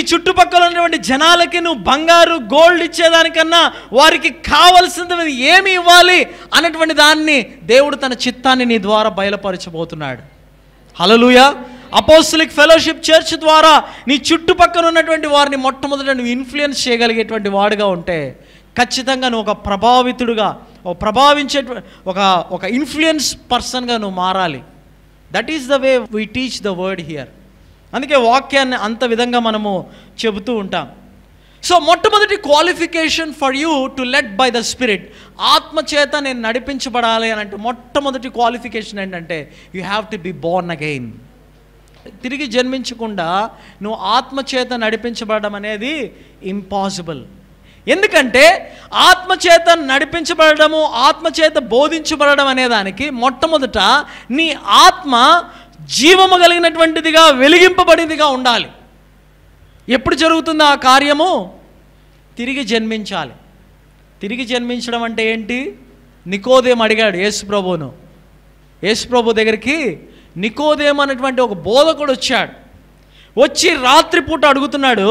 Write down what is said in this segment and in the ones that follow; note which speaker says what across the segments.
Speaker 1: చుట్టుపక్కల ఉన్నటువంటి జనాలకి నువ్వు బంగారు గోల్డ్ ఇచ్చేదానికన్నా వారికి కావలసినది ఏమి ఇవ్వాలి అన్నటువంటి దాన్ని దేవుడు తన చిత్తాన్ని నీ ద్వారా బయలుపరచబోతున్నాడు హలలుయ అపోస్లిక్ ఫెలోషిప్ చర్చ్ ద్వారా నీ చుట్టుపక్కల ఉన్నటువంటి వారిని మొట్టమొదట నువ్వు ఇన్ఫ్లుయెన్స్ చేయగలిగేటువంటి వాడుగా ఉంటే ఖచ్చితంగా నువ్వు ఒక ప్రభావితుడుగా ఒక ప్రభావించే ఒక ఒక ఇన్ఫ్లుయెన్స్ పర్సన్గా నువ్వు మారాలి that is the way we teach the word here అందుకే వాక్యాన్ని అంత విధంగా మనము చెబుతూ ఉంటాం సో మొట్టమొదటి qualification for you to let by the spirit ఆత్మ చేత నేను నడిపించబడాలి అని అంటే మొట్టమొదటి క్వాలిఫికేషన్ ఏంటంటే you have to be born again తిరిగి జన్మించకుండా నువ్వు ఆత్మ చేత నడిపించబడడం అనేది ఇంపాసిబుల్ ఎందుకంటే ఆత్మచేత నడిపించబడము ఆత్మచేత బోధించబడడం అనే దానికి మొట్టమొదట నీ ఆత్మ జీవము కలిగినటువంటిదిగా వెలిగింపబడిందిగా ఉండాలి ఎప్పుడు జరుగుతుంది ఆ కార్యము తిరిగి జన్మించాలి తిరిగి జన్మించడం అంటే ఏంటి నికోదేం అడిగాడు యేసు ప్రభువును యేసు ప్రభు దగ్గరికి నికోదేం అనేటువంటి ఒక బోధకుడు వచ్చాడు వచ్చి రాత్రిపూట అడుగుతున్నాడు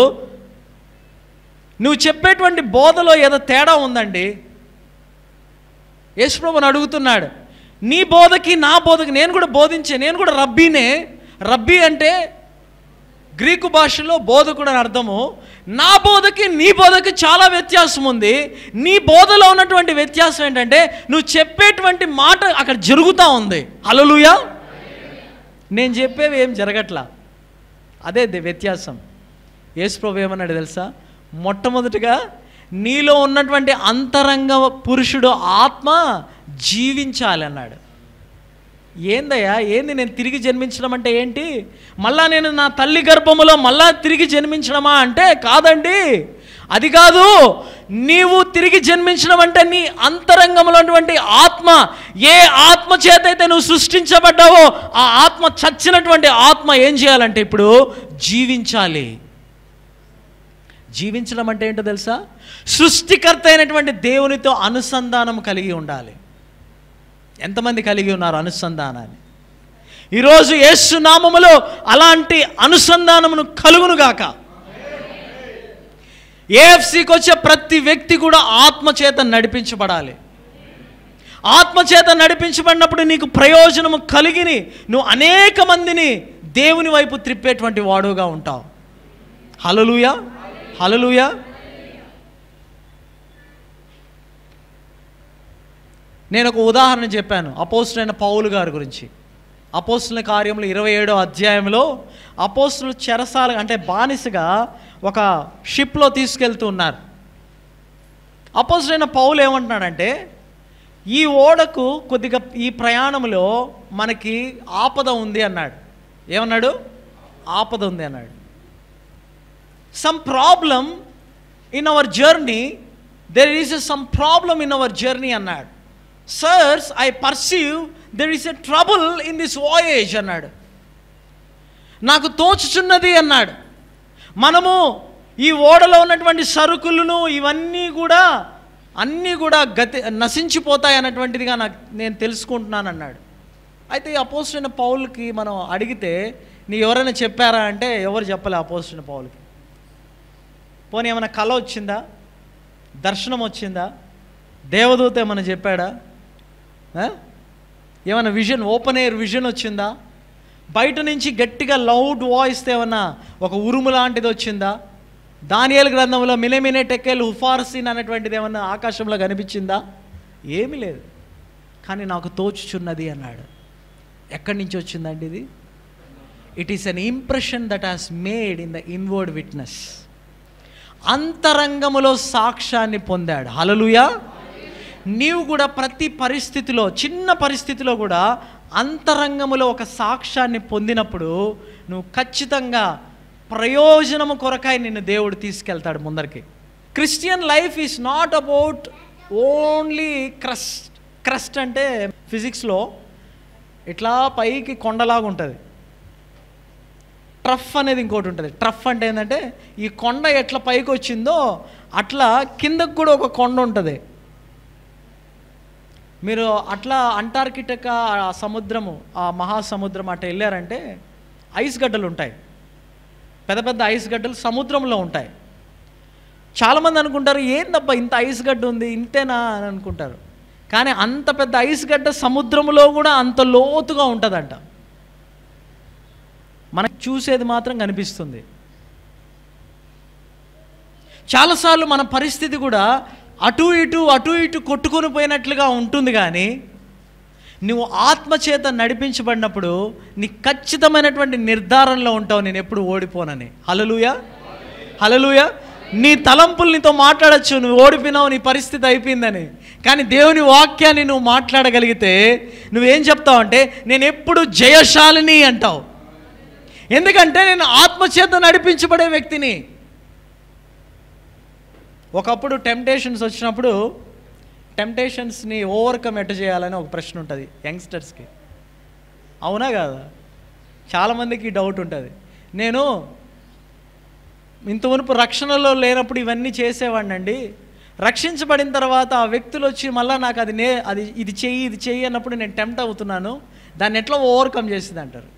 Speaker 1: నువ్వు చెప్పేటువంటి బోధలో ఏదో తేడా ఉందండి యేసుప్రభుని అడుగుతున్నాడు నీ బోధకి నా బోధకి నేను కూడా బోధించే నేను కూడా రబ్బీనే రబ్బీ అంటే గ్రీకు భాషలో బోధకుడు అని అర్థము నా బోధకి నీ బోధకి చాలా వ్యత్యాసం ఉంది నీ బోధలో ఉన్నటువంటి వ్యత్యాసం ఏంటంటే నువ్వు చెప్పేటువంటి మాట అక్కడ జరుగుతూ ఉంది హలలుయా నేను చెప్పేవి ఏం జరగట్లా అదే ది వ్యత్యాసం యేసుప్రభు ఏమన్నాడు తెలుసా మొట్టమొదటిగా నీలో ఉన్నటువంటి అంతరంగ పురుషుడు ఆత్మ జీవించాలి అన్నాడు ఏందయ్యా ఏంది నేను తిరిగి జన్మించడం అంటే ఏంటి మళ్ళా నేను నా తల్లి గర్భములో మళ్ళా తిరిగి జన్మించడమా అంటే కాదండి అది కాదు నీవు తిరిగి జన్మించడం అంటే నీ అంతరంగంలో ఉన్నటువంటి ఆత్మ ఏ ఆత్మ చేత అయితే నువ్వు సృష్టించబడ్డావో ఆ ఆత్మ చచ్చినటువంటి ఆత్మ ఏం చేయాలంటే ఇప్పుడు జీవించాలి జీవించడం అంటే ఏంటో తెలుసా సృష్టికర్త అయినటువంటి దేవునితో అనుసంధానం కలిగి ఉండాలి ఎంతమంది కలిగి ఉన్నారు అనుసంధానాన్ని ఈరోజు యేసు నామములో అలాంటి అనుసంధానమును కలుగునుగాక ఏఎఫ్సికి వచ్చే ప్రతి వ్యక్తి కూడా ఆత్మచేత నడిపించబడాలి ఆత్మచేత నడిపించబడినప్పుడు నీకు ప్రయోజనము కలిగిని నువ్వు అనేక మందిని దేవుని వైపు త్రిప్పేటువంటి వాడుగా ఉంటావు హలలుయా హలలుయా నేను ఒక ఉదాహరణ చెప్పాను అపోస్తులైన పౌలు గారి గురించి అపోస్తుల కార్యములు ఇరవై ఏడో అధ్యాయంలో అపోస్తులు చెరసాల అంటే బానిసగా ఒక షిప్లో తీసుకెళ్తూ ఉన్నారు అపోస్తులైన పౌలు ఏమంటున్నాడంటే ఈ ఓడకు కొద్దిగా ఈ ప్రయాణంలో మనకి ఆపద ఉంది అన్నాడు ఏమన్నాడు ఆపద ఉంది అన్నాడు some problem in our journey there is some problem in our journey అన్నాడు sirs I perceive there is a trouble in this voyage అన్నాడు నాకు తోచుచున్నది అన్నాడు మనము ఈ ఓడలో ఉన్నటువంటి సరుకులను ఇవన్నీ కూడా అన్నీ కూడా గతి నశించిపోతాయి అన్నటువంటిదిగా నాకు నేను తెలుసుకుంటున్నాను అన్నాడు అయితే ఈ అపోజిట్ పౌల్కి మనం అడిగితే నీ ఎవరైనా చెప్పారా అంటే ఎవరు చెప్పలే అపోజిట్ పౌల్కి పోనీ ఏమైనా కళ వచ్చిందా దర్శనం వచ్చిందా దేవదూత ఏమైనా చెప్పాడా ఆ? ఏమైనా విజన్ ఓపెన్ ఎయిర్ విజన్ వచ్చిందా బయట నుంచి గట్టిగా లౌడ్ వాయిస్తో ఏమన్నా ఒక ఉరుము లాంటిది వచ్చిందా దానియేలు గ్రంథంలో మినమినే టెక్కెలు హుఫార్సిన్ అనేటువంటిది ఏమన్నా ఆకాశంలో కనిపించిందా ఏమీ లేదు కానీ నాకు తోచుచున్నది అన్నాడు ఎక్కడి నుంచి వచ్చిందండి ఇది it is an impression that has made in the inward witness అంతరంగములో సాక్ష్యాన్ని పొందాడు హలలుయా నీవు కూడా ప్రతి పరిస్థితిలో చిన్న పరిస్థితిలో కూడా అంతరంగములో ఒక సాక్ష్యాన్ని పొందినప్పుడు నువ్వు ఖచ్చితంగా ప్రయోజనము కొరకై నిన్ను దేవుడు తీసుకెళ్తాడు ముందరికి Christian life is not about only crust crust అంటే ఫిజిక్స్లో ఇట్లా పైకి కొండలాగా ఉంటుంది ట్రఫ్ అనేది ఇంకోటి ఉంటుంది ట్రఫ్ అంటే ఏంటంటే ఈ కొండ ఎట్లా పైకి వచ్చిందో అట్లా కిందకు కూడా ఒక కొండ ఉంటుంది మీరు అట్లా అంటార్కిటికా ఆ సముద్రము ఆ మహాసముద్రం అట్లా వెళ్ళారంటే ఐస్ గడ్డలు ఉంటాయి పెద్ద పెద్ద ఐస్ గడ్డలు సముద్రంలో ఉంటాయి చాలామంది అనుకుంటారు ఏందబ్బా ఇంత ఐస్ గడ్డ ఉంది ఇంతేనా అని అనుకుంటారు కానీ అంత పెద్ద ఐస్ గడ్డ సముద్రంలో కూడా అంత లోతుగా ఉంటుందంట మనకు చూసేది మాత్రం కనిపిస్తుంది చాలాసార్లు మన పరిస్థితి కూడా అటు ఇటు అటు ఇటు కొట్టుకొని పోయినట్లుగా ఉంటుంది కానీ నువ్వు ఆత్మచేత నడిపించబడినప్పుడు నీ ఖచ్చితమైనటువంటి నిర్ధారణలో ఉంటావు నేను ఎప్పుడు ఓడిపోనని హలలుయ హలలుయ నీ తలంపులు నీతో మాట్లాడచ్చు నువ్వు ఓడిపోయినావు నీ పరిస్థితి అయిపోయిందని కానీ దేవుని వాక్యాన్ని నువ్వు మాట్లాడగలిగితే నువ్వేం చెప్తావు అంటే నేను ఎప్పుడు జయశాలిని అంటావు ఎందుకంటే నేను ఆత్మచేత నడిపించబడే వ్యక్తిని ఒకప్పుడు టెంప్టేషన్స్ వచ్చినప్పుడు టెంప్టేషన్స్ని ఓవర్కమ్ ఎట్ట చేయాలని ఒక ప్రశ్న ఉంటుంది యంగ్స్టర్స్కి అవునా కాదా చాలామందికి డౌట్ ఉంటుంది నేను ఇంత మునుపు రక్షణలో లేనప్పుడు ఇవన్నీ చేసేవాడినండి రక్షించబడిన తర్వాత ఆ వ్యక్తులు వచ్చి మళ్ళీ నాకు అది నే అది ఇది చెయ్యి ఇది చెయ్యి అన్నప్పుడు నేను టెంప్ట్ అవుతున్నాను దాన్ని ఎట్లా ఓవర్కమ్ చేసింది అంటారు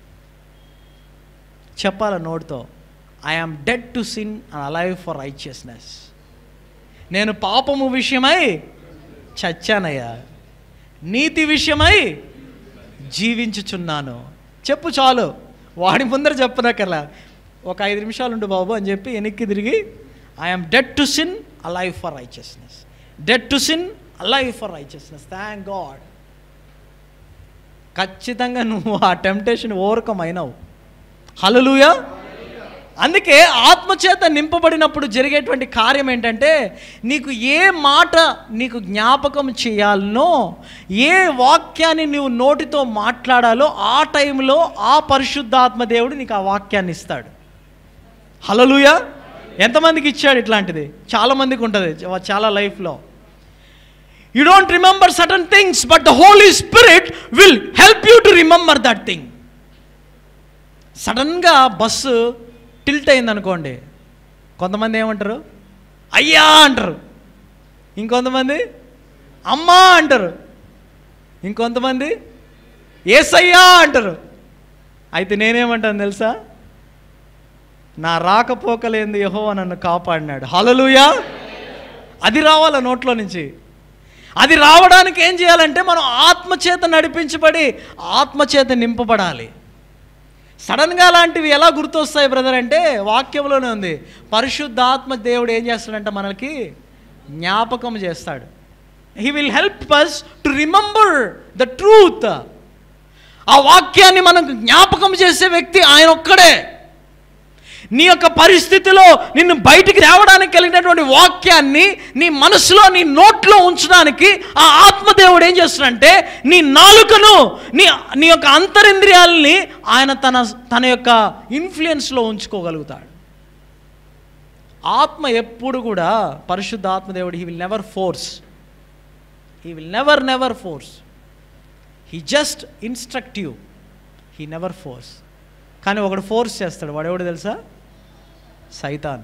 Speaker 1: చెప్పాల నోటితో I am dead to sin and alive for righteousness నేను పాపము విషయమై చచ్చానయ్యా నీతి విషయమై జీవించుచున్నాను చెప్పు చాలు వాడి ముందర చెప్పనక్కర్లా ఒక ఐదు నిమిషాలు ఉండు బాబు అని చెప్పి వెనక్కి తిరిగి I am dead to sin alive for righteousness dead to sin alive for righteousness thank God ఖచ్చితంగా నువ్వు ఆ టెంప్టేషన్ ఓవర్కమ్ అయినావు హలలుయా అందుకే ఆత్మచేత నింపబడినప్పుడు జరిగేటువంటి కార్యం ఏంటంటే నీకు ఏ మాట నీకు జ్ఞాపకం చేయాలనో ఏ వాక్యాన్ని నువ్వు నోటితో మాట్లాడాలో ఆ టైంలో ఆ పరిశుద్ధాత్మ దేవుడు నీకు ఆ వాక్యాన్ని ఇస్తాడు హలలుయా ఎంతమందికి ఇచ్చాడు ఇట్లాంటిది చాలామందికి ఉంటుంది చాలా లైఫ్లో you don't remember certain things but the Holy Spirit will help you to remember that thing సడన్గా బస్సు టిల్ట్ అయింది అనుకోండి కొంతమంది ఏమంటారు అయ్యా అంటారు ఇంకొంతమంది అమ్మా అంటారు ఇంకొంతమంది ఏసయ్యా అంటారు అయితే నేనేమంటాను తెలుసా నా రాకపోకలేంది యహో నన్ను కాపాడినాడు హలలుయా అది రావాల నోట్లో నుంచి అది రావడానికి ఏం చేయాలంటే మనం ఆత్మచేత నడిపించబడి ఆత్మచేత నింపబడాలి సడన్గా అలాంటివి ఎలా గుర్తొస్తాయి బ్రదర్ అంటే వాక్యంలోనే ఉంది పరిశుద్ధాత్మ దేవుడు ఏం చేస్తాడంటే మనకి జ్ఞాపకం చేస్తాడు he will help us to remember the truth ఆ వాక్యాన్ని మనకు జ్ఞాపకం చేసే వ్యక్తి ఆయన ఒక్కడే నీ యొక్క పరిస్థితిలో నిన్ను బయటికి రావడానికి కలిగినటువంటి వాక్యాన్ని నీ మనసులో నీ నోట్లో ఉంచడానికి ఆ ఆత్మదేవుడు ఏం చేస్తున్నాడంటే నీ నాలుకను నీ నీ యొక్క అంతరింద్రియాలని ఆయన తన తన యొక్క ఇన్ఫ్లుయెన్స్లో ఉంచుకోగలుగుతాడు ఆత్మ ఎప్పుడు కూడా పరిశుద్ధ ఆత్మదేవుడు he will never force he will never never force he just instructive he never force కానీ ఒకడు ఫోర్స్ చేస్తాడు వాడెవడు తెలుసా సైతాన్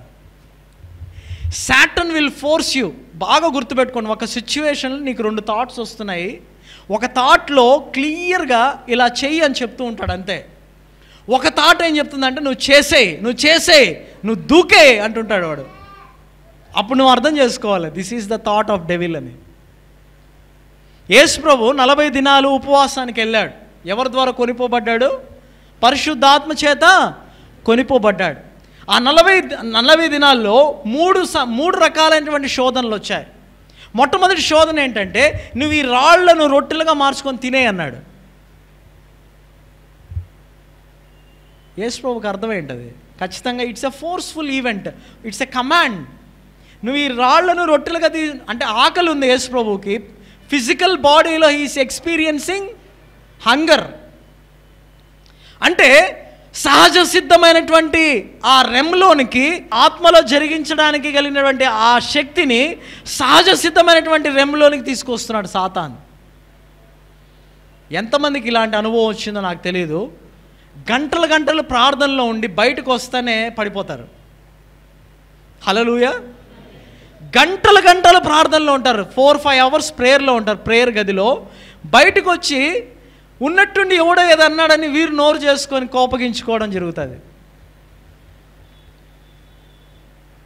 Speaker 1: సాటన్ విల్ ఫోర్స్ యూ బాగా గుర్తుపెట్టుకోండి ఒక సిచ్యువేషన్లో నీకు రెండు థాట్స్ వస్తున్నాయి ఒక థాట్లో క్లియర్గా ఇలా చెయ్యి అని చెప్తూ ఉంటాడు అంతే ఒక థాట్ ఏం చెప్తుందంటే నువ్వు చేసేయి నువ్వు చేసేయి నువ్వు దూకే అంటుంటాడు వాడు అప్పుడు నువ్వు అర్థం చేసుకోవాలి this is the thought of devil అని యేసు ప్రభు నలభై దినాలు ఉపవాసానికి వెళ్ళాడు ఎవరి ద్వారా కొనిపోబడ్డాడు పరిశుద్ధాత్మ చేత కొనిపోబడ్డాడు ఆ నలభై నలభై దినాల్లో మూడు స- మూడు రకాలైనటువంటి శోధనలు వచ్చాయి మొట్టమొదటి శోధన ఏంటంటే నువ్వు ఈ రాళ్లను రొట్టెలుగా మార్చుకొని తినే అన్నాడు యేసు ప్రభుకి అర్థమేంటది ఖచ్చితంగా it's a forceful event it's a command నువ్వు ఈ రాళ్లను రొట్టెలుగా తీ అంటే ఆకలి ఉంది యేసు ప్రభుకి ఫిజికల్ బాడీలో హీస్ ఎక్స్పీరియన్సింగ్ హంగర్ అంటే సహజ సిద్ధమైనటువంటి ఆ రెమ్లోనికి ఆత్మలో జరిగించడానికి కలిగినటువంటి ఆ శక్తిని సహజ సిద్ధమైనటువంటి రెమ్లోనికి తీసుకొస్తున్నాడు సాతాన్ ఎంతమందికి ఇలాంటి అనుభవం వచ్చిందో నాకు తెలియదు గంటలు గంటలు ప్రార్థనలో ఉండి బయటకు వస్తేనే పడిపోతారు హలలుయ గంటలు గంటలు ప్రార్థనలో ఉంటారు ఫోర్ ఫైవ్ అవర్స్ ప్రేయర్లో ఉంటారు ప్రేయర్ గదిలో బయటకు వచ్చి ఉన్నట్టుండి ఎవడో ఏదో అన్నాడని వీరు నోరు చేసుకొని కోపగించుకోవడం జరుగుతుంది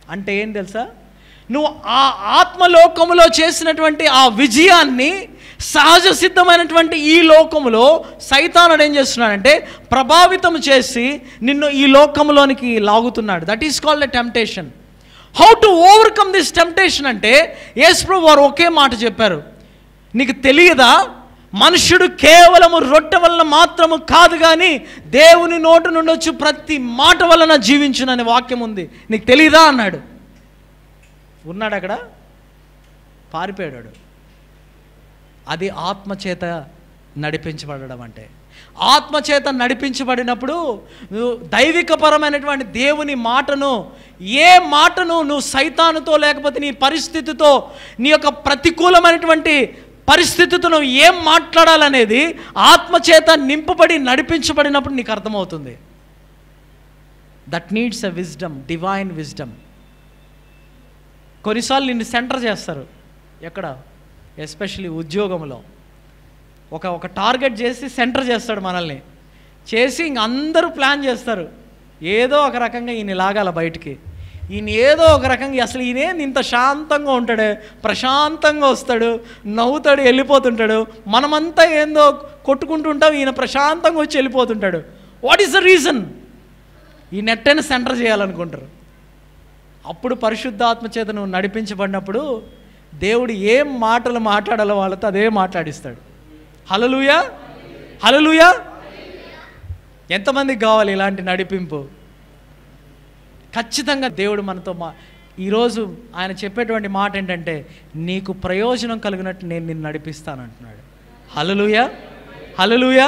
Speaker 1: అంటే ఏం తెలుసా నువ్వు ఆ ఆత్మలోకములో చేసినటువంటి ఆ విజయాన్ని సహజ సిద్ధమైనటువంటి ఈ లోకములో సైతానుడు ఏం చేస్తున్నాడంటే ప్రభావితం చేసి నిన్ను ఈ లోకంలోనికి లాగుతున్నాడు that is called a temptation how to overcome this temptation అంటే యేసు వారు ఒకే మాట చెప్పారు నీకు తెలియదా మనుష్యుడు కేవలము రొట్టె వలన మాత్రము కాదు కానీ దేవుని నోటు నుండి వచ్చి ప్రతి మాట వలన జీవించుననే వాక్యం ఉంది నీకు తెలియదా అన్నాడు ఉన్నాడు అక్కడ పారిపోయాడు అది ఆత్మచేత నడిపించబడడం అంటే ఆత్మచేత నడిపించబడినప్పుడు నువ్వు దైవికపరమైనటువంటి దేవుని మాటను ఏ మాటను నువ్వు సైతానుతో లేకపోతే నీ పరిస్థితితో నీ యొక్క ప్రతికూలమైనటువంటి పరిస్థితితో నువ్వు ఏం మాట్లాడాలనేది ఆత్మచేత నింపబడి నడిపించబడినప్పుడు నీకు అర్థమవుతుంది that needs a wisdom divine wisdom కొన్నిసార్లు నిన్ను సెంటర్ చేస్తారు ఎక్కడ ఎస్పెషలీ ఉద్యోగంలో ఒక ఒక టార్గెట్ చేసి సెంటర్ చేస్తాడు మనల్ని చేసి ఇంక అందరూ ప్లాన్ చేస్తారు ఏదో ఒక రకంగా ఈయన లాగాల బయటికి ఈయన ఏదో ఒక రకంగా అసలు ఈయన ఇంత శాంతంగా ఉంటాడు ప్రశాంతంగా వస్తాడు నవ్వుతాడు వెళ్ళిపోతుంటాడు మనమంతా ఏందో కొట్టుకుంటుంటాం ఈయన ప్రశాంతంగా వచ్చి వెళ్ళిపోతుంటాడు వాట్ ఈస్ ద రీజన్ ఈ నెట్టని సెంటర్ చేయాలనుకుంటారు అప్పుడు పరిశుద్ధాత్మ చేత నువ్వు నడిపించబడినప్పుడు దేవుడు ఏం మాటలు మాట్లాడాలో వాళ్ళతో అదే మాట్లాడిస్తాడు హలలుయా హలలుయా ఎంతమందికి కావాలి ఇలాంటి నడిపింపు ఖచ్చితంగా దేవుడు మనతో మా ఈరోజు ఆయన చెప్పేటువంటి మాట ఏంటంటే నీకు ప్రయోజనం కలిగినట్టు నేను నిన్ను నడిపిస్తాను అంటున్నాడు hallelujah hallelujah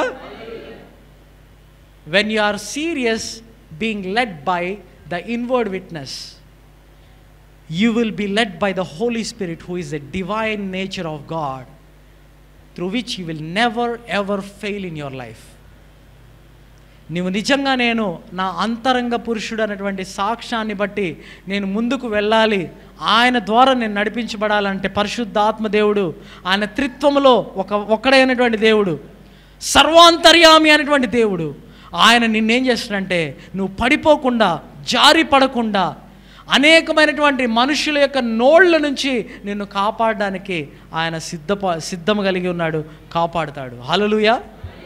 Speaker 1: when you are serious being led by the inward witness you will be led by the Holy Spirit, who is the divine nature of God, through which you will never ever fail in your life. నీవు నిజంగా నేను నా అంతరంగ పురుషుడు అనేటువంటి సాక్ష్యాన్ని బట్టి నేను ముందుకు వెళ్ళాలి ఆయన ద్వారా నేను నడిపించబడాలంటే పరిశుద్ధాత్మ దేవుడు ఆయన త్రిత్వములో ఒక ఒక్కడైనటువంటి దేవుడు సర్వాంతర్యామి అనేటువంటి దేవుడు ఆయన నిన్నేం చేస్తాడంటే నువ్వు పడిపోకుండా జారి పడకుండా అనేకమైనటువంటి మనుషుల యొక్క నోళ్ళ నుంచి నిన్ను కాపాడడానికి ఆయన సిద్ధప సిద్ధం కలిగి ఉన్నాడు కాపాడుతాడు hallelujah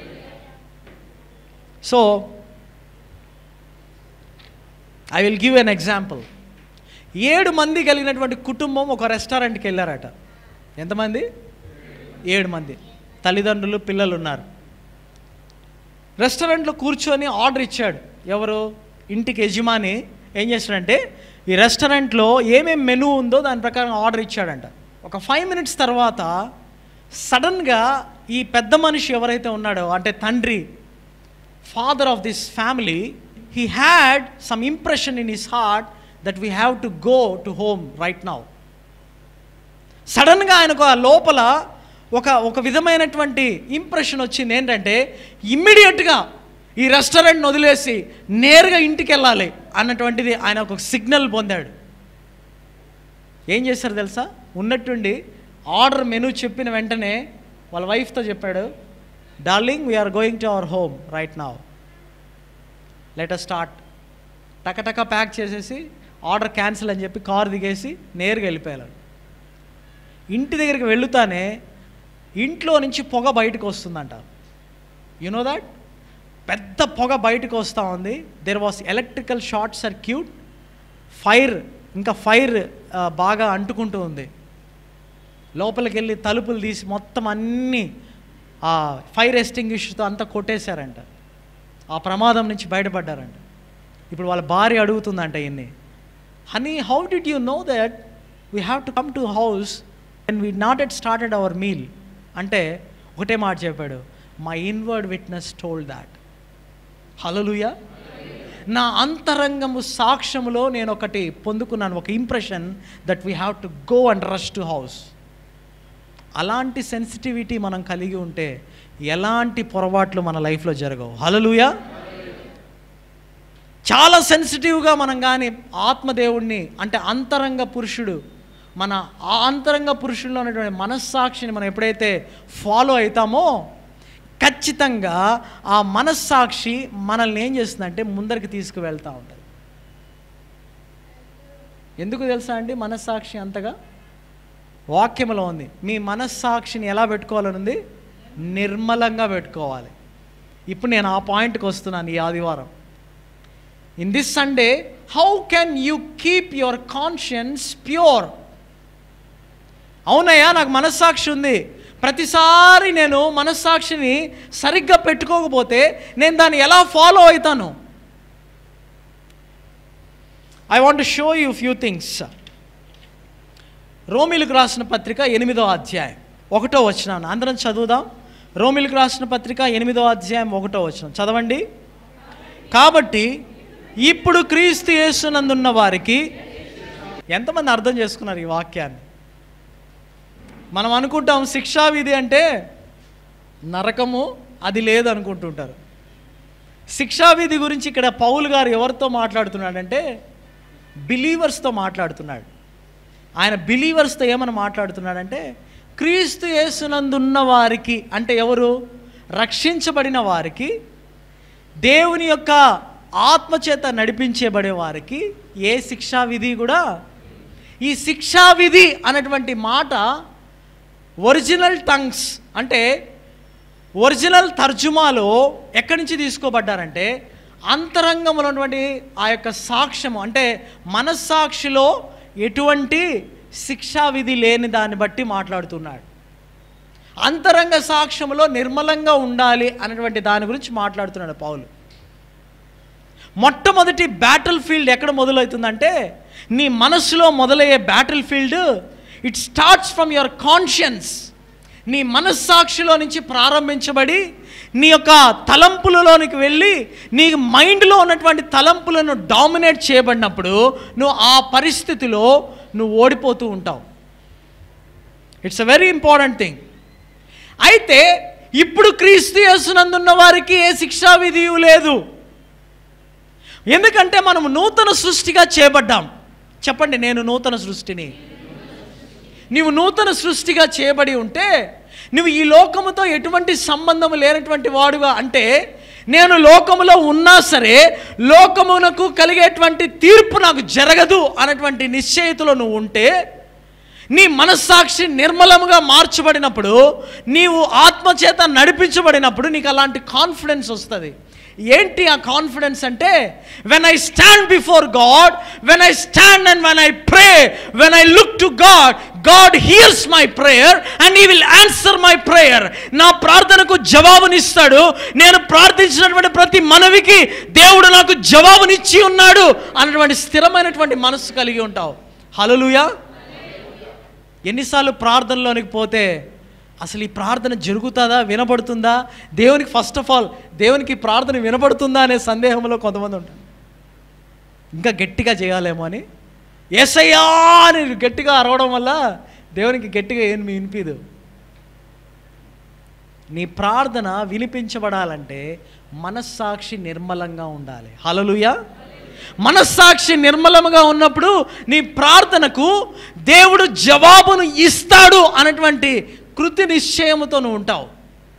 Speaker 1: so I will give an example ఏడు మంది కలిగినటువంటి కుటుంబం ఒక రెస్టారెంట్కి వెళ్ళారట ఎంతమంది ఏడు మంది తల్లిదండ్రులు పిల్లలు ఉన్నారు రెస్టారెంట్లో కూర్చొని ఆర్డర్ ఇచ్చాడు ఎవరు ఇంటికి యజమాని ఏం చేశాడంటే ఈ రెస్టారెంట్లో ఏమేం మెనూ ఉందో దాని ప్రకారం ఆర్డర్ ఇచ్చాడంట ఒక ఫైవ్ మినిట్స్ తర్వాత సడన్గా ఈ పెద్ద మనిషి ఎవరైతే ఉన్నాడో అంటే తండ్రి father of this family he had some impression in his heart that we have to go to home right now సడన్గా ఆయనకు ఆ లోపల ఒక ఒక విధమైనటువంటి ఇంప్రెషన్ వచ్చింది ఏంటంటే ఇమ్మీడియట్గా ఈ రెస్టారెంట్ని వదిలేసి నేరుగా ఇంటికి వెళ్ళాలి అన్నటువంటిది ఆయన ఒక సిగ్నల్ పొందాడు ఏం చేశారు తెలుసా ఉన్నట్టుండి ఆర్డర్ మెనూ చెప్పిన వెంటనే వాళ్ళ వైఫ్తో చెప్పాడు darling we are going to our home right now let us start టకటక ప్యాక్ చేసేసి ఆర్డర్ క్యాన్సిల్ అని చెప్పి కారు దిగేసి నేరుగా వెళ్ళిపోయారు ఇంటి దగ్గరికి వెళుతానే ఇంట్లో నుంచి పొగ బయటకు వస్తుందంట యు నో దాట్ పెద్ద పొగ బయటకు వస్తూ ఉంది there was electrical short circuit fire ఇంకా ఫైర్ బాగా అంటుకుంటూ ఉంది లోపలికి వెళ్ళి తలుపులు తీసి మొత్తం అన్నీ ఆ ఫైర్ ఎస్టింగ్విష్తో అంతా కొట్టేశారంట ఆ ప్రమాదం నుంచి బయటపడ్డారంట ఇప్పుడు వాళ్ళ భార్య అడుగుతుందంట ఇన్ని honey how did you know that we have to come to house and we not at started our meal అంటే ఒకటే మాట చెప్పాడు my inward witness told that hallelujah నా అంతరంగము సాక్ష్యములో నేను ఒకటి పొందుకున్నాను ఒక impression that we have to go and rush to house అలాంటి సెన్సిటివిటీ మనం కలిగి ఉంటే ఎలాంటి పొరపాట్లు మన లైఫ్లో జరగవు హలలుయా చాలా సెన్సిటివ్గా మనం కానీ ఆత్మదేవుణ్ణి అంటే అంతరంగ పురుషుడు మన ఆ అంతరంగ పురుషుల్లో ఉన్నటువంటి మనస్సాక్షిని మనం ఎప్పుడైతే ఫాలో అవుతామో ఖచ్చితంగా ఆ మనస్సాక్షి మనల్ని ఏం చేస్తుందంటే ముందరికి తీసుకువెళ్తూ ఉంటుంది ఎందుకు తెలుసా అండి మనస్సాక్షి అంతగా వాక్యంలో ఉంది మీ మనస్సాక్షిని ఎలా పెట్టుకోవాలని ఉంది నిర్మలంగా పెట్టుకోవాలి ఇప్పుడు నేను ఆ పాయింట్కి వస్తున్నాను ఈ ఆదివారం in this Sunday how can you keep your conscience pure అవునయ్యా నాకు మనస్సాక్షి ఉంది ప్రతిసారి నేను మనస్సాక్షిని సరిగ్గా పెట్టుకోకపోతే నేను దాన్ని ఎలా ఫాలో అవుతాను I want show you few things రోమిలకు రాసిన పత్రిక ఎనిమిదో అధ్యాయం ఒకటో వచ్చినాను అందరం చదువుదాం రోమిలకు రాసిన పత్రిక ఎనిమిదో అధ్యాయం ఒకటో వచ్చిన చదవండి కాబట్టి ఇప్పుడు క్రీస్తు యేసునందున్న వారికి ఎంతమంది అర్థం చేసుకున్నారు ఈ వాక్యాన్ని మనం అనుకుంటాం శిక్షావిధి అంటే నరకము అది లేదు అనుకుంటుంటారు శిక్షావిధి గురించి ఇక్కడ పౌలు గారు ఎవరితో మాట్లాడుతున్నాడంటే బిలీవర్స్తో మాట్లాడుతున్నాడు ఆయన బిలీవర్స్తో ఏమని మాట్లాడుతున్నాడంటే క్రీస్తు యేసునందున్న వారికి అంటే ఎవరు రక్షించబడిన వారికి దేవుని యొక్క ఆత్మచేత నడిపించబడే వారికి ఏ శిక్షా విధి కూడా ఈ శిక్షా విధి అనేటువంటి మాట ఒరిజినల్ టంగ్స్ అంటే ఒరిజినల్ తర్జుమాలో ఎక్కడి నుంచి తీసుకోబడ్డారంటే అంతరంగంలో ఉన్నటువంటి ఆ యొక్క సాక్ష్యము అంటే మనస్సాక్షిలో ఎటువంటి శిక్షా విధి లేని దాన్ని బట్టి మాట్లాడుతున్నాడు అంతరంగ సాక్ష్యంలో నిర్మలంగా ఉండాలి అనేటువంటి దాని గురించి మాట్లాడుతున్నాడు పౌలు మొట్టమొదటి బ్యాటిల్ ఫీల్డ్ ఎక్కడ మొదలవుతుందంటే నీ మనసులో మొదలయ్యే battle field it starts from your conscience నీ మనస్సాక్షిలో నుంచి ప్రారంభించబడి నీ యొక్క తలంపులలోనికి వెళ్ళి నీ మైండ్లో ఉన్నటువంటి తలంపులను డామినేట్ చేయబడినప్పుడు నువ్వు ఆ పరిస్థితిలో నువ్వు ఓడిపోతూ ఉంటావు it's a very important thing అయితే ఇప్పుడు క్రీస్తు యేసునందున్న వారికి ఏ శిక్షా విధియు లేదు ఎందుకంటే మనం నూతన సృష్టిగా చేయబడ్డాం చెప్పండి నేను నూతన సృష్టిని నీవు నూతన సృష్టిగా చేయబడి ఉంటే నువ్వు ఈ లోకముతో ఎటువంటి సంబంధం లేనటువంటి వాడుగా అంటే నేను లోకములో ఉన్నా సరే లోకమునకు కలిగేటువంటి తీర్పు నాకు జరగదు అన్నటువంటి నిశ్చయితలో నువ్వు ఉంటే నీ మనస్సాక్షి నిర్మలముగా మార్చబడినప్పుడు నీవు ఆత్మచేత నడిపించబడినప్పుడు నీకు అలాంటి కాన్ఫిడెన్స్ వస్తుంది ఏంటి ఆ కాన్ఫిడెన్స్ అంటే when I stand before God when I stand and when I pray when I look to God God hears my prayer and he will answer my prayer నా ప్రార్థనకు జవాబునిస్తాడు నేను ప్రార్థించినటువంటి ప్రతి మనవికి దేవుడు నాకు జవాబునిచ్చి ఉన్నాడు అన్నటువంటి స్థిరమైనటువంటి మనస్సు కలిగి ఉంటావు హలలుయా ఎన్నిసార్లు ప్రార్థనలోనికి పోతే అసలు ఈ ప్రార్థన జరుగుతుందా వినపడుతుందా దేవునికి ఫస్ట్ ఆఫ్ ఆల్ దేవునికి ఈ ప్రార్థన వినపడుతుందా అనే సందేహంలో కొంతమంది ఉంటారు ఇంకా గట్టిగా చేయాలేమో అని ఏసయ్యా అని గట్టిగా అరవడం వల్ల దేవునికి గట్టిగా ఏం వినిపిదు నీ ప్రార్థన వినిపించబడాలంటే మనస్సాక్షి నిర్మలంగా ఉండాలి హలలుయా మనస్సాక్షి నిర్మలముగా ఉన్నప్పుడు నీ ప్రార్థనకు దేవుడు జవాబును ఇస్తాడు అన్నటువంటి కృతి నిశ్చయముతో నువ్వు ఉంటావు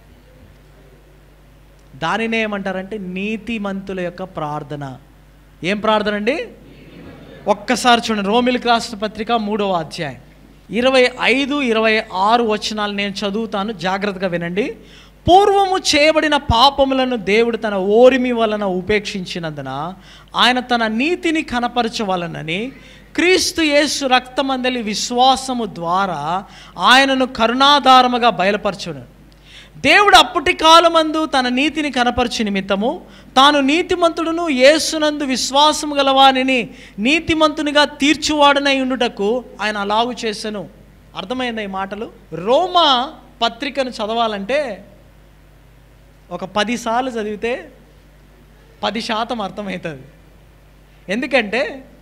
Speaker 1: దానినే ఏమంటారంటే నీతిమంతుల యొక్క ప్రార్థన ఏం ప్రార్థన అండి ఒక్కసారి చూడండి రోమిలికి రాసిన పత్రిక మూడవ అధ్యాయం ఇరవై ఐదు ఇరవై ఆరు వచనాలు నేను చదువుతాను జాగ్రత్తగా వినండి పూర్వము చేయబడిన పాపములను దేవుడు తన ఓరిమి వలన ఉపేక్షించినందున ఆయన తన నీతిని కనపరచవలనని క్రీస్తు యేసు రక్తమందలి విశ్వాసము ద్వారా ఆయనను కరుణాధారముగా బయలుపరచును దేవుడు అప్పటి కాలమందు తన నీతిని కనపరచు నిమిత్తము తాను నీతిమంతుడును యేసునందు విశ్వాసము గలవానిని నీతిమంతునిగా తీర్చువాడనై ఉండుటకు ఆయన అలాగు చేసెను అర్థమైందా ఈ మాటలు రోమా పత్రికను చదవాలంటే ఒక పది సార్లు చదివితే పది శాతం అర్థమవుతుంది ఎందుకంటే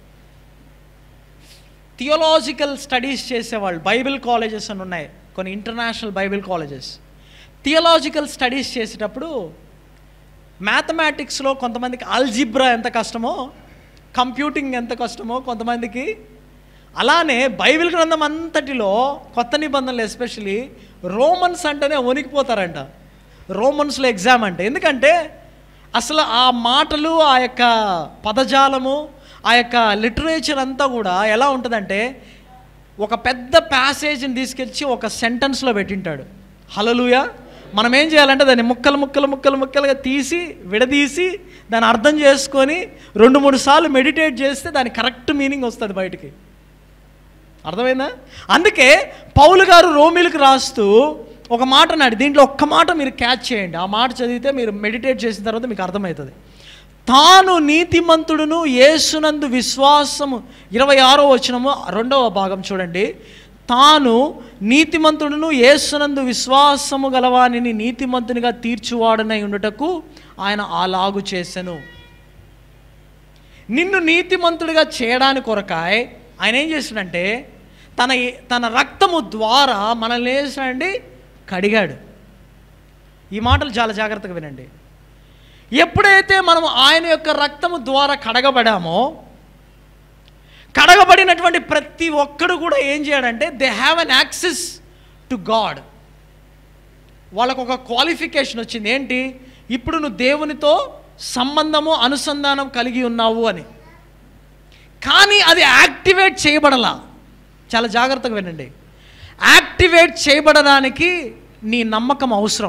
Speaker 1: థియోలాజికల్ స్టడీస్ చేసేవాళ్ళు బైబిల్ కాలేజెస్ అని ఉన్నాయి కొన్ని international Bible colleges theological studies చేసేటప్పుడు మ్యాథమెటిక్స్లో కొంతమందికి ఆల్జిబ్రా ఎంత కష్టమో కంప్యూటింగ్ ఎంత కష్టమో కొంతమందికి అలానే బైబిల్ గ్రంథం అంతటిలో కొత్త నిబంధనలు ఎస్పెషలీ రోమన్స్ అంటేనే వణికిపోతారంట రోమన్స్లో ఎగ్జామ్ అంటే ఎందుకంటే అసలు ఆ మాటలు ఆ యొక్క పదజాలము ఆ యొక్క లిటరేచర్ అంతా కూడా ఎలా ఉంటుందంటే ఒక పెద్ద ప్యాసేజ్ని తీసుకెళ్ళి ఒక సెంటెన్స్లో పెట్టింటాడు హలలుయ మనం ఏం చేయాలంటే దాన్ని ముక్కలు ముక్కలు ముక్కలు ముక్కలుగా తీసి విడదీసి దాన్ని అర్థం చేసుకొని రెండు మూడు సార్లు మెడిటేట్ చేస్తే దాని కరెక్ట్ మీనింగ్ వస్తుంది బయటికి అర్థమైందా అందుకే పౌలు గారు రోమిలకు రాస్తూ ఒక మాట అన్నాడు దీంట్లో ఒక్క మాట మీరు క్యాచ్ చేయండి ఆ మాట చదివితే మీరు మెడిటేట్ చేసిన తర్వాత మీకు అర్థమవుతుంది తాను నీతిమంతుడును యేసునందు విశ్వాసము ఇరవై ఆరో వచనము రెండవ భాగం చూడండి తాను నీతిమంతుడును యేసునందు విశ్వాసము గలవానిని నీతిమంతునిగా తీర్చువాడనై ఉండుటకు ఆయన అలాగు చేసెను నిన్ను నీతిమంతుడిగా చేయడానికి కొరకాయ ఆయన ఏం చేస్తాడంటే తన తన రక్తము ద్వారా మనల్ని ఏం చేస్తాడండి కడిగాడు ఈ మాటలు చాలా జాగ్రత్తగా వినండి ఎప్పుడైతే మనం ఆయన యొక్క రక్తము ద్వారా కడగబడామో కడగబడినటువంటి ప్రతి ఒక్కడు కూడా ఏం చేయడంటే they have an access to God వాళ్ళకు ఒక క్వాలిఫికేషన్ వచ్చింది ఏంటి ఇప్పుడు నువ్వు దేవునితో సంబంధము అనుసంధానం కలిగి ఉన్నావు అని కానీ అది యాక్టివేట్ చేయబడలా చాలా జాగ్రత్తగా వినండి యాక్టివేట్ చేయబడడానికి నీ నమ్మకం అవసరం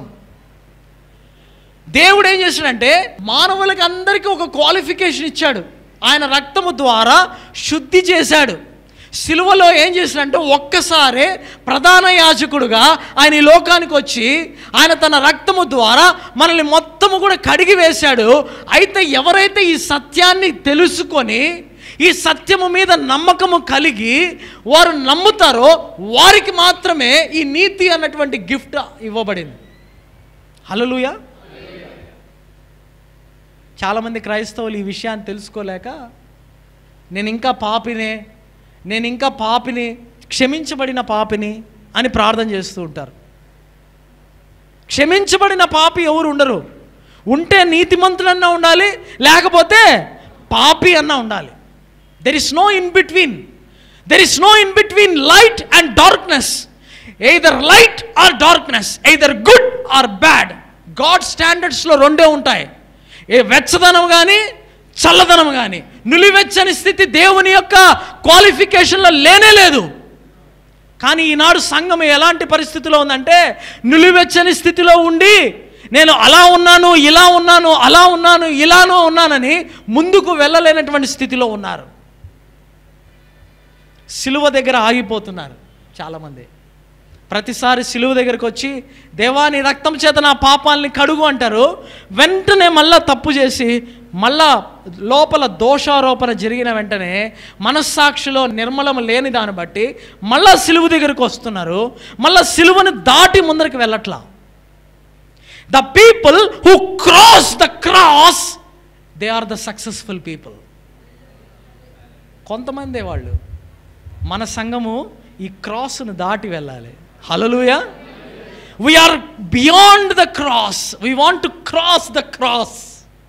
Speaker 1: దేవుడు ఏం చేశాడంటే మానవులకి అందరికీ ఒక క్వాలిఫికేషన్ ఇచ్చాడు ఆయన రక్తము ద్వారా శుద్ధి చేశాడు సిలువలో ఏం చేశాడంటే ఒక్కసారే ప్రధాన యాజకుడుగా ఆయన ఈ లోకానికి వచ్చి ఆయన తన రక్తము ద్వారా మనల్ని మొత్తము కూడా కడిగి వేశాడు అయితే ఎవరైతే ఈ సత్యాన్ని తెలుసుకొని ఈ సత్యము మీద నమ్మకము కలిగి వారు నమ్ముతారో వారికి మాత్రమే ఈ నీతి అన్నటువంటి గిఫ్ట్ ఇవ్వబడింది హలలుయా చాలామంది క్రైస్తవులు ఈ విషయాన్ని తెలుసుకోలేక నేను ఇంకా పాపినే నేను ఇంకా పాపిని క్షమించబడిన పాపిని అని ప్రార్థన చేస్తూ ఉంటారు క్షమించబడిన పాపి ఎవరు ఉండరు ఉంటే నీతిమంతుడన్నా ఉండాలి లేకపోతే పాపి అన్నా ఉండాలి there is no in between there is no in between light and darkness either light or darkness either good or bad God స్టాండర్డ్స్లో రెండే ఉంటాయి ఏ వెచ్చదనం కానీ చల్లదనం కానీ నులివెచ్చని స్థితి దేవుని యొక్క క్వాలిఫికేషన్లో లేనే లేదు కానీ ఈనాడు సంఘం ఎలాంటి పరిస్థితిలో ఉందంటే నిలువెచ్చని స్థితిలో ఉండి నేను అలా ఉన్నాను ఇలా ఉన్నాను అలా ఉన్నాను ఇలానో ఉన్నానని ముందుకు వెళ్ళలేనటువంటి స్థితిలో ఉన్నారు సిలువ దగ్గర ఆగిపోతున్నారు చాలామంది ప్రతిసారి సిలువ దగ్గరికి వచ్చి దేవాని రక్తం చేత నా పాపాలని కడుగు అంటారు వెంటనే మళ్ళా తప్పు చేసి మళ్ళా లోపల దోషారోపణ జరిగిన వెంటనే మనస్సాక్షిలో నిర్మలం లేని దాన్ని బట్టి మళ్ళా సిలువ దగ్గరికి వస్తున్నారు మళ్ళా సిలువను దాటి ముందరికి వెళ్ళట్లా the people who cross the cross they are the successful people కొంతమందే వాళ్ళు మన సంఘము ఈ క్రాస్ను దాటి వెళ్ళాలి hallelujah we are beyond the cross we want to cross the cross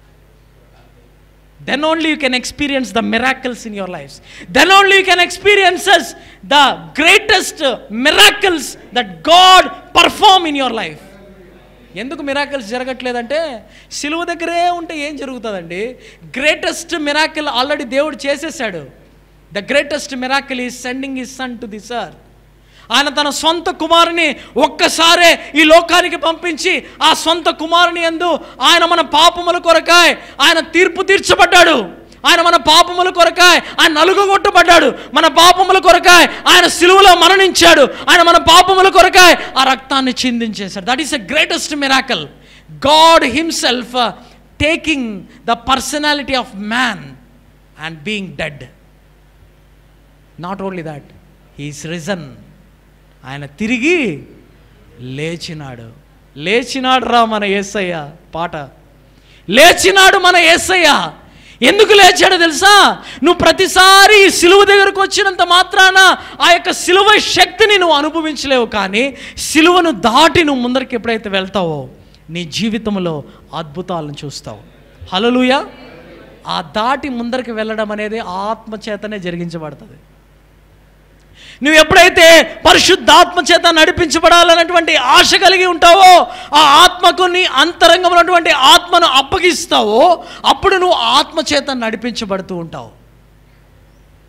Speaker 1: then only you can experience the miracles in your lives then only you can experience the greatest miracles that god perform in your life ఎందుకు miracles జరగట్లేదంటే సిలువ దగ్గరే ఉంటే ఏం జరుగుతుందండి greatest miracle already దేవుడు చేసేసాడు the greatest miracle is sending his son to the sir ఆయన తన సొంత కుమారుని ఒక్కసారే ఈ లోకానికి పంపించి ఆ సొంత కుమారుని ఎందు ఆయన మన పాపముల కొరకాయ ఆయన తీర్పు తీర్చబడ్డాడు ఆయన మన పాపముల కొరకాయ ఆయన నలుగుగొట్టబడ్డాడు మన పాపముల కొరకాయ ఆయన సిలువలో మరణించాడు ఆయన మన పాపముల కొరకాయ ఆ రక్తాన్ని చిందించేశాడు that is a greatest miracle God himself taking the personality of man and being dead not only that he's risen ఆయన తిరిగి లేచినాడు లేచినాడు రా మన ఏసయ్య పాట లేచినాడు మన ఏసయ్య ఎందుకు లేచాడో తెలుసా నువ్వు ప్రతిసారి ఈ సిలువ దగ్గరకు వచ్చినంత మాత్రాన ఆ యొక్క సిలువ శక్తిని నువ్వు అనుభవించలేవు కానీ సిలువను దాటి నువ్వు ముందరికి ఎప్పుడైతే వెళ్తావో నీ జీవితంలో అద్భుతాలను చూస్తావు హలలుయ ఆ దాటి ముందరికి వెళ్ళడం అనేది ఆత్మ చేతనే జరిగించబడుతుంది నువ్వు ఎప్పుడైతే పరిశుద్ధాత్మ చేత నడిపించబడాలన్నటువంటి ఆశ కలిగి ఉంటావో ఆ ఆత్మకు నీ అంతరంగం ఉన్నటువంటి ఆత్మను అప్పగిస్తావో అప్పుడు నువ్వు ఆత్మ చేత నడిపించబడుతూ ఉంటావు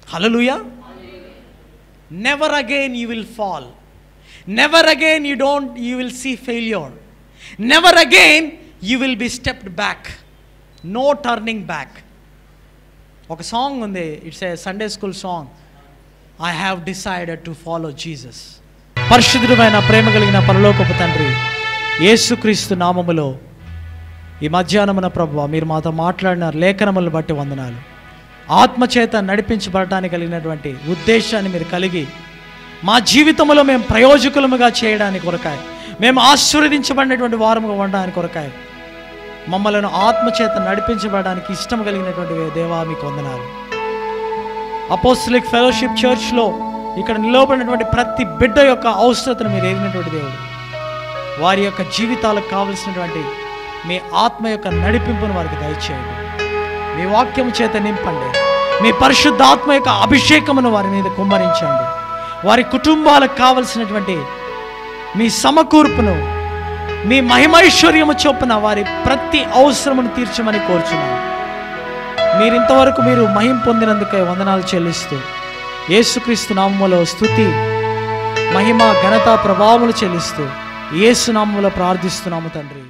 Speaker 1: hallelujah never again you will fall never again you don't you will see failure never again you will be stepped back no turning back ఒక సాంగ్ ఉంది it's a Sunday school song I have decided to follow Jesus పరిశుద్ధమైన ప్రేమ కలిగిన పరలోకపు తండ్రి యేసుక్రీస్తు నామములో ఈ మధ్యాహ్నమున ప్రభు మీరు మాతో మాట్లాడిన లేఖనములను బట్టి వందనాలు ఆత్మచేత నడిపించబడటానికి కలిగినటువంటి ఉద్దేశాన్ని మీరు కలిగి మా జీవితంలో మేము ప్రయోజకులముగా చేయడానికి కొరకాయ మేము ఆశీర్వదించబడినటువంటి వారముగా ఉండడానికి కొరకాయ మమ్మలను ఆత్మచేత నడిపించబడడానికి ఇష్టం కలిగినటువంటి దేవా మీకు వందనాలు అపోస్లిక్ ఫెలోషిప్ చర్చ్లో ఇక్కడ నిలవబడినటువంటి ప్రతి బిడ్డ యొక్క అవసరతను మీరు ఎరిగినటువంటి దేవుడు వారి యొక్క జీవితాలకు కావలసినటువంటి మీ ఆత్మ యొక్క నడిపింపును వారికి దయచేయండి మీ వాక్యం చేత నింపండి మీ పరిశుద్ధాత్మ యొక్క అభిషేకమును వారి మీద కుమ్మరించండి వారి కుటుంబాలకు కావలసినటువంటి మీ సమకూర్పును మీ మహిమైశ్వర్యము చొప్పున వారి ప్రతి అవసరమును తీర్చమని కోరుచున్నాను మీరు ఇంతవరకు మీరు మహిం పొందినందుకే వందనాలు చెల్లిస్తూ యేసుక్రీస్తు నామములో స్థుతి మహిమ ఘనత ప్రభావములు చెల్లిస్తూ యేసు నామములో ప్రార్థిస్తున్నాము తండ్రి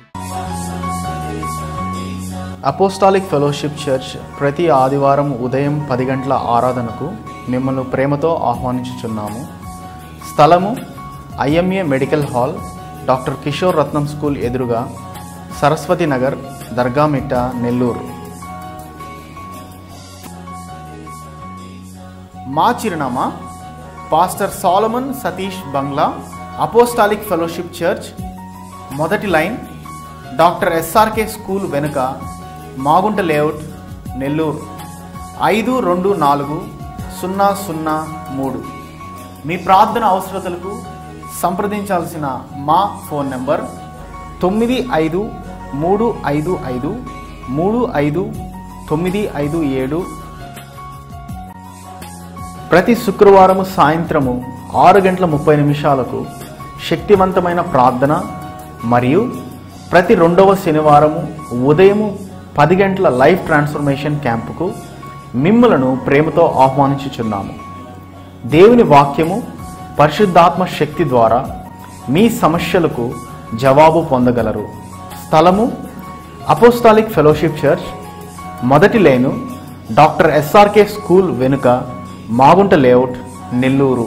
Speaker 2: అపోస్టాలిక్ ఫెలోషిప్ చర్చ్ ప్రతి ఆదివారం ఉదయం పది గంటల ఆరాధనకు మిమ్మల్ని ప్రేమతో ఆహ్వానించుచున్నాము స్థలము IMA medical hall doctor Kishore Ratnam school ఎదురుగా సరస్వతి నగర్ దర్గామిట్ట నెల్లూరు మా చిరునామా pastor Solomon Satish Bangla apostolic fellowship church మొదటి లైన్ డాక్టర్ ఎస్ఆర్కే స్కూల్ వెనుక మాగుంట లేఅవుట్ నెల్లూరు ఐదు రెండు నాలుగు సున్నా సున్నా మూడు మీ ప్రార్థన అవసరతలకు సంప్రదించాల్సిన మా ఫోన్ నెంబర్ తొమ్మిది ఐదు మూడు ఐదు ఐదు మూడు ఐదు తొమ్మిది ఐదు ఏడు ప్రతి శుక్రవారము సాయంత్రము ఆరు గంటల ముప్పై నిమిషాలకు శక్తివంతమైన ప్రార్థన మరియు ప్రతి రెండవ శనివారము ఉదయము పది గంటల లైఫ్ ట్రాన్స్ఫర్మేషన్ క్యాంపుకు మిమ్మలను ప్రేమతో ఆహ్వానించుచున్నాము దేవుని వాక్యము పరిశుద్ధాత్మ శక్తి ద్వారా మీ సమస్యలకు జవాబు పొందగలరు స్థలము అపోస్టాలిక్ ఫెలోషిప్ చర్చ్ మొదటి లేను డాక్టర్ ఎస్ఆర్కే స్కూల్ వెనుక మాగుంట లేఅవుట్ నెల్లూరు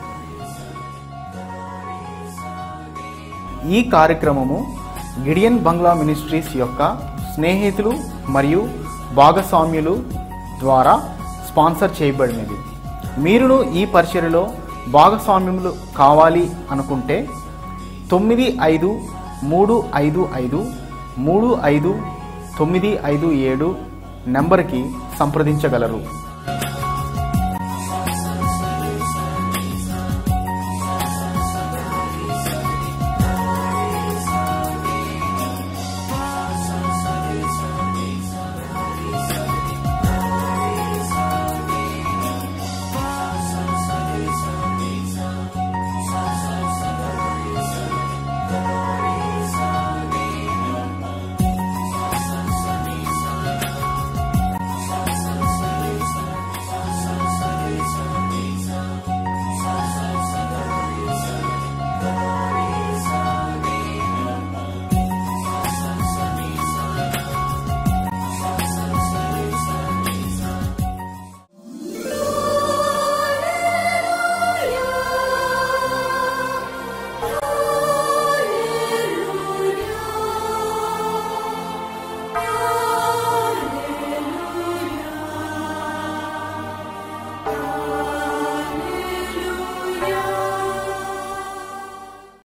Speaker 2: ఈ కార్యక్రమము గిడియన్ బంగ్లా మినిస్ట్రీస్ యొక్క స్నేహితులు మరియు భాగస్వామ్యులు ద్వారా స్పాన్సర్ చేయబడినది మీరును ఈ పరిచర్యలో భాగస్వామ్యములు కావాలి అనుకుంటే తొమ్మిది ఐదు మూడు ఐదు ఐదు మూడు ఐదు తొమ్మిది ఐదు ఏడు నెంబర్కి సంప్రదించగలరు